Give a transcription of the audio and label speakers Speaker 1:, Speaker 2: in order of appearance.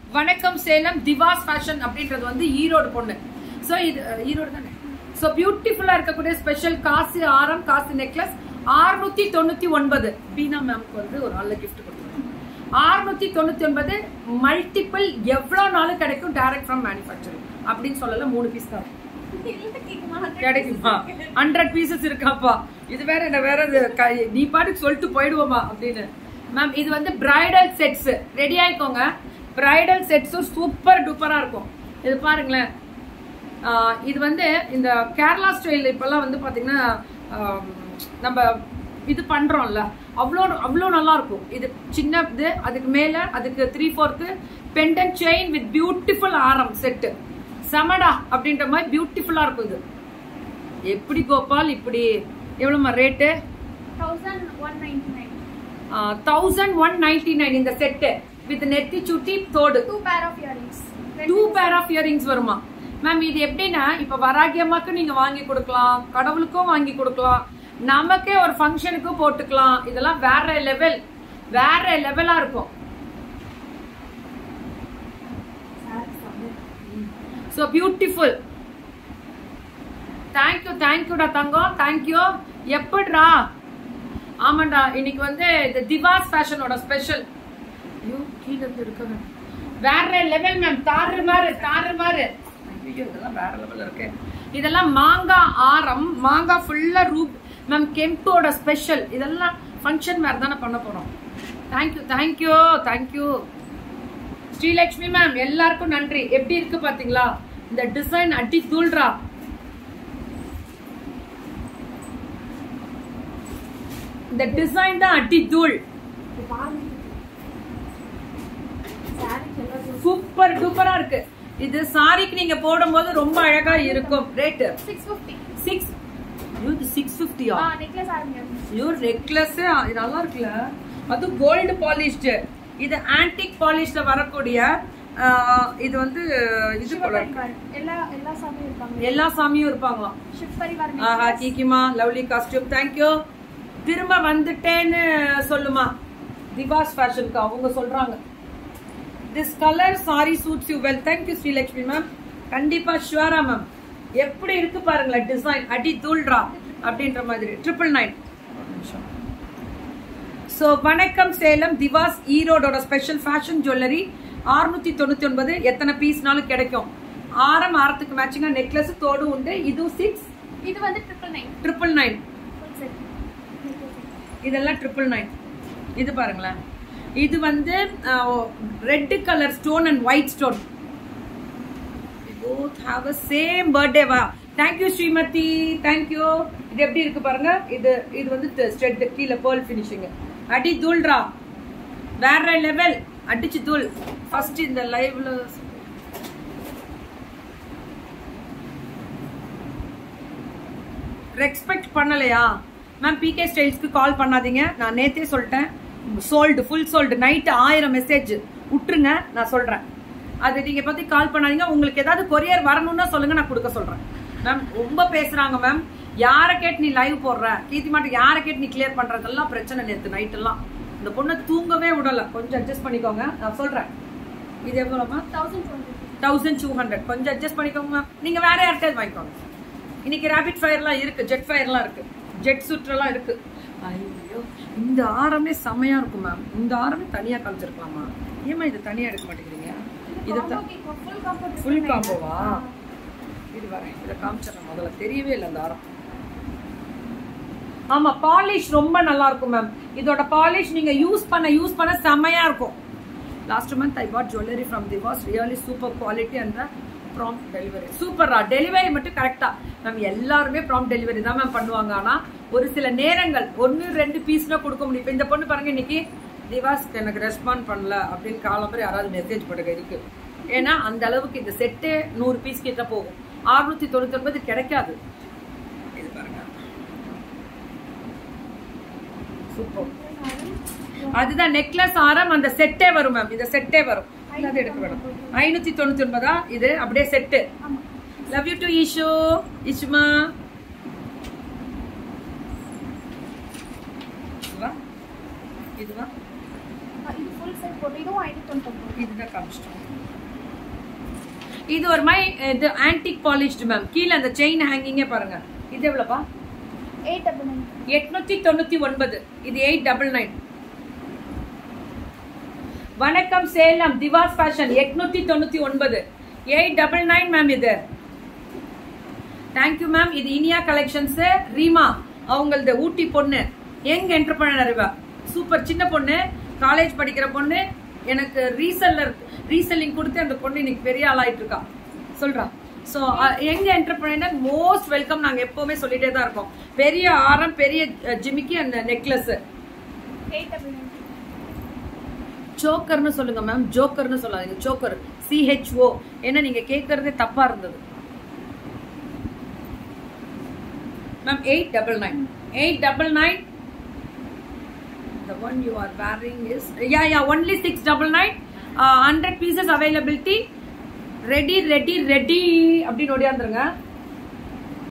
Speaker 1: வணக்கம் சேலம் திவாஸ் ஃபேஷன் அப்படின்றது வந்து ஈரோடு பொண்ணு சோ இது அஹ், ஈரோடு தானே சோ பியூட்டிஃபுல்லா இருக்கக்கூடிய ஸ்பெஷல் காசு ஆரம் காசு நெக்லஸ் ஆறுநூத்தி தொண்ணூத்தி ஒன்பது பீனா மேம்க்கு வந்து ஒரு நல்ல gift கொடுத்துருக்கோம் ஆறுநூத்தி தொண்ணூத்தி ஒன்பது மல்டிபிள் எவ்வளவு நாளும் கிடைக்கும் டைரக்ட் ஃப்ரம் மேனுஃபேக்சரிங் அப்படின்னு சொல்லல மூணு பீஸ் தான் கிடைக்குமா ஹண்ட்ரட் பீசஸ் இருக்காப்பா இது வேற என்ன வேற இது க- நீ பாட்டுக்கு சொல்லிட்டு போயிடுவோமா அப்படின்னு மேம் இது வந்து பிரைடல் செட்ஸ் ரெடி ஆயிக்கோங்க பிரைடல் செட்ஸும் சூப்பர் டூப்பரா இருக்கும் இது பாருங்களேன் ஆஹ் இது வந்து இந்த கேரளா ஸ்டைல் இப்பெல்லாம் வந்து பாத்தீங்கன்னா ஆம், நம்ம இது பண்றோம்ல அவ்வளோ அவ்வளோ நல்லா இருக்கும் இது சின்ன இது அதுக்கு மேல அதுக்கு three fourth pendant chain with beautiful ஆரம் செட்டு சமடா அப்படின்ற மாதிரி பியூட்டிஃபுல்லா இருக்கும் இது எப்படி கோபால் இப்படி எவ்வளோமா rate thousand one ninety nine இந்த செட்டு வித் நெத்தி சுட்டி தோடு டூ பேர் ஆஃப் இயரிங்ஸ் வருமா மேம் இது எப்படின்னா இப்ப வராகியம்மாக்கு நீங்க வாங்கி கொடுக்கலாம் கடவுளுக்கும் வாங்கி கொடுக்கலாம் நமக்கே ஒரு ஃபங்க்ஷனுக்கும் போட்டுக்கலாம் இதெல்லாம் வேற லெவல் வேற லெவலா இருக்கும் ஸோ பியூட்டிஃபுல் தேங்க்யூ தேங்க்யூடா தங்கம் தேங்க்யூ எப்படிடா ஆமாண்டா இன்னைக்கு வந்து இந்த திவாஸ் ஃபேஷனோட ஸ்பெஷல் ஐயோ கீழே இருந்து இருக்காங்க வேற லெவல் மேம் தாறு மாறு தாறு மாறு ஐயோ இதெல்லாம் வேற லெவல் இருக்கு இதெல்லாம் மாங்காய் ஆரம் மாங்காய் ஃபுல்லா ரூப் மேம் கெம்போட ஸ்பெஷல் இதெல்லாம் ஃபங்க்ஷன் வேற தானே பண்ண போறோம் thank you thank you thank you Srilakshmi ma'am எல்லாருக்கும் நன்றி எப்படி இருக்கு பாத்தீங்களா இந்த டிசைன் அடி தூள்றா இந்த டிசைன் தான் அடி தூள் சூப்பர் டூப்பரா இருக்கு இது சாரிக்கு நீங்க போடும்போது ரொம்ப அழகா இருக்கும் ரேட்டு சிக்ஸ் இது சிக்ஸ் பிப்டியா ஐயோ நெக்லஸ் நல்லா இருக்குல்ல அது கோல்டு பாலிஷ்டு இது ஆன்டிக் பாலிஷ்ல வரக்கூடிய ஆஹ், இது வந்து இது போல இருக்கு. எல்லா சாமியும் இருப்பாங்களாம் ஆஹா கீக்கிமா லவ்லி காஸ்டியூம் தேங்க்யூ திரும்ப வந்துட்டேன்னு சொல்லுமா திவாஸ் ஃபேஷனுக்கு அவங்க சொல்றாங்க this colour sari suits you well thank you Srilakshmi ma'am கண்டிப்பா ஷுவரா மேம் எப்படி இருக்கு பாருங்களேன் டிசைன் அடி தூள்ரா அப்படின்ற மாதிரி ட்ரிபிள் நைன் ஸோ வணக்கம் சேலம் திவாஸ் ஈரோடோட ஸ்பெஷல் ஃபேஷன் ஜுவல்லரி அறுநூத்தி தொண்ணூத்தி ஒன்பது எத்தனை பீஸ்னாலும் கிடைக்கும் ஆரம் ஆரத்துக்கு மேட்சிங்கா நெக்லஸ் தோடு உண்டு இதுவும் சிக்ஸ்
Speaker 2: இது வந்து ட்ரிபிள் நைன்
Speaker 1: ட்ரிபிள் நைன் இதெல்லாம் ட்ரிபிள் நைன் இது பாருங்களேன் இது வந்து red colour stone and white stone both have a same பர்த்டேவா தேங்க்யூ ஸ்ரீமதி தேங்க்யூ இது எப்படி இருக்கு பாருங்க இது இது வந்து ஸ்ட்ரெட் கீழே பேர்ல் ஃபினிஷிங் அடி தூள்ரா வேற லெவல் அடிச்சு தூள் ஃபர்ஸ்ட் இந்த லைவ்ல ரெஸ்பெக்ட் பண்ணலையா மேம் பிகே ஸ்டைல்ஸ்க்கு கால் பண்ணாதீங்க நான் நேத்தே சொல்லிட்டேன் சோல்டு ஃபுல் சோல்டு நைட்டு ஆயிரம் மெசேஜ் விட்டுருங்க நான் சொல்றேன் அது நீங்க பத்தி கால் பண்ணாதீங்க உங்களுக்கு ஏதாவது கொரியர் வரணும்னா சொல்லுங்க நான் கொடுக்க சொல்றேன் மேம் ரொம்ப பேசுறாங்க மேம் யாரை கேட்டு நீ லைவ் போடுற கீர்த்தி மாட்டு யாரை கேட்டு நீ கிளியர் பண்றதெல்லாம் பிரச்சனை நேத்து நைட் எல்லாம் இந்த பொண்ணை தூங்கவே விடல கொஞ்சம் அட்ஜஸ்ட் பண்ணிக்கோங்க நான் சொல்றேன் இது எவ்வளோமா
Speaker 2: thousand twenty
Speaker 1: thousand two hundred கொஞ்சம் அட்ஜஸ்ட் பண்ணிக்கோங்க மேம் நீங்க வேற யார்கிட்டயாவது வாங்கிக்கோங்க இன்னைக்கு ரேபிட் ஃபயர்லாம் இருக்கு ஜெட் ஃபயர்லாம் இருக்கு ஜெட் சுற்றெல்லாம் இருக்கு ஐயோ இந்த ஆரமே செமையா இருக்கும் மேம் இந்த ஆரமே தனியா காமிச்சிருக்கலாமா ஏமா இது தனியா எடுக்க மாட்டேங்கிறீங்க இது
Speaker 2: ஃபுல் காம்போ
Speaker 1: ஃபுல் காம்போவா இது வரேன் இதை காமிச்சிடுறேன் முதல்ல தெரியவே இல்லை அந்த ஆரம் ஆமா பாலிஷ் ரொம்ப நல்லா இருக்கும் மேம் இதோட பாலிஷ் நீங்க யூஸ் பண்ண யூஸ் பண்ண செமையா இருக்கும் last month I bought jewellery from Divas really super quality and prompt delivery சூப்பரா டெலிவரி மட்டும் கரெக்டா மேம் எல்லாருமே ப்ராம்ப்ட் டெலிவரி தான் மேம் பண்ணுவாங்க ஆனா ஒரு சில நேரங்கள் ஒன்னு ரெண்டு பீஸ்ல கொடுக்க முடியும் இப்ப இந்த பொண்ணு பாருங்க இன்னைக்கு திவாஸ் எனக்கு ரெஸ்பாண்ட் பண்ணல அப்படின்னு காலம்பரம் யாராவது மெசேஜ் போடுங்க இருக்கு ஏன்னா அந்த அளவுக்கு இந்த செட்டே நூறு பீஸ் கிட்ட போகும் அறுநூத்தி தொண்ணூத்தி ஒன்பது கிடைக்காது இது பாருங்க சூப்பர் அதுதான் நெக்லஸ் ஆரம் அந்த செட்டே வரும் மேம் இந்த செட்டே வரும் அது எடுக்க வேணும் ஐநூத்தி தொண்ணூத்தி ஒன்பதா இது அப்படியே செட்டு
Speaker 2: ஆமா
Speaker 1: லவ் யூ டு ஈஷு இஷ்மா இதுவா இதுவா
Speaker 2: இது ஃபுல் செட் போட்டு இதுவும் ஐநூத்தி தொண்ணூத்தி
Speaker 1: இதுதான் காமிச்சிட்டோம் இது ஒரு மாதிரி இது ஆன்டிக் பாலிஷ்டு மேம் கீழே அந்த செயின் ஹேங்கிங்கே பாருங்க இது எவ்வளோப்பா
Speaker 2: Eight double nine.
Speaker 1: எட்நூத்தி தொண்ணூத்தி ஒன்பது இது எயிட் டபுள் நைன் வணக்கம் சேலம் திவாஸ் ஃபேஷன் எட்நூத்தி தொண்ணூத்தி ஒன்பது எயிட் டபுள் நைன் மேம் இது தேங்க்யூ மேம் இது இனியா கலெக்ஷன்ஸ் ரீமா அவங்களது ஊட்டி பொண்ணு யங் என்டர்பிரனர் இவ சூப்பர் சின்ன பொண்ணு காலேஜ் படிக்கிற பொண்ணு எனக்கு ரீசெல்லர் ரீசெல்லிங் கொடுத்து அந்த பொண்ணு இன்னைக்கு பெரிய ஆளாயிட்டு இருக்கா சொல்றா ஸோ எங்க என்டர்பிரைனர் மோஸ்ட் வெல்கம் நாங்க எப்பவுமே சொல்லிட்டே தான் இருக்கோம் பெரிய ஆரம் பெரிய அஹ், ஜிமிக்கி அந்த நெக்லஸ்
Speaker 2: Eight double nine.
Speaker 1: சோக்கர்னு சொல்லுங்க மேம் ஜோக்கர்னு சொல்லாதீங்க சோக்கர் சிஹெச்ஓ ஏன்னா நீங்க கேட்கறதே தப்பா இருந்தது ma'am eight double nine eight double nine the one you are wearing is yeah yeah only 699 uh, 100 pieces availability ready ready ready அப்படின்னு ஓடியாந்துருங்க